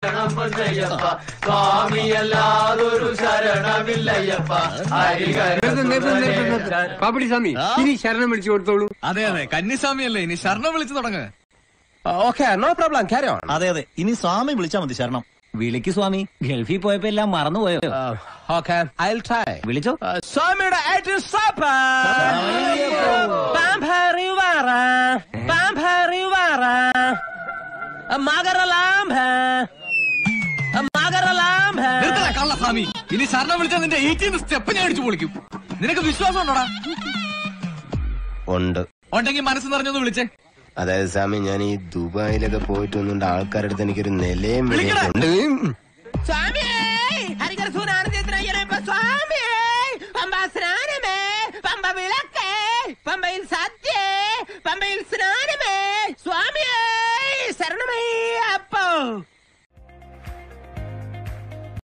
സ്വാമിയല്ലാതൊരു ശരണമില്ലയ്യപ്പ പാപ്പടി സ്വാമി ഇനി ശരണം വിളിച്ചു കൊടുത്തോളൂ അതെ അതെ കന്നിസ്വാമി അല്ലേ ഇനി ശരണം വിളിച്ചു തുടങ്ങ okay no problem carry on അതെ അതെ ഇനി സ്വാമി വിളിച്ചാ മതി ശരണം വിളിക്ക് സ്വാമി ഗൾഫിൽ പോയപ്പോ എല്ലാം മറന്നുപോയോ ഓക്കെ ഐ ട്രൈ വിളിച്ചോ സ്വാമിയുടെ ഏറ്റവും സൂപ്പർ പാമ്പരിവാറ പാമ്പരിവാറ മകരലാംഭ മകരലാംഭ നിർത്തടാ കള്ളസ്വാമി ഇനി ശരണം വിളിച്ചാൽ നിന്റെ എയ്റ്റീൻ സ്റ്റെപ്പ് ഞാൻ അടിച്ചു പൊളിക്കും നിനക്ക് വിശ്വാസം ഉണ്ടോടാ ഉണ്ട് ഉണ്ടെങ്കിൽ മനസ്സ് നിറഞ്ഞൊന്ന് വിളിച്ചേ അതായത് സ്വാമി ഞാൻ ഈ ദുബായിലൊക്കെ പോയിട്ട് വന്നുകൊണ്ട് ആൾക്കാരുടെ അടുത്ത് എനിക്കൊരു നിലയും വിളിക്കടാ. വിലയും ഉണ്ട് സ്വാമിയേ ഹരികര സൂനാനന്ദ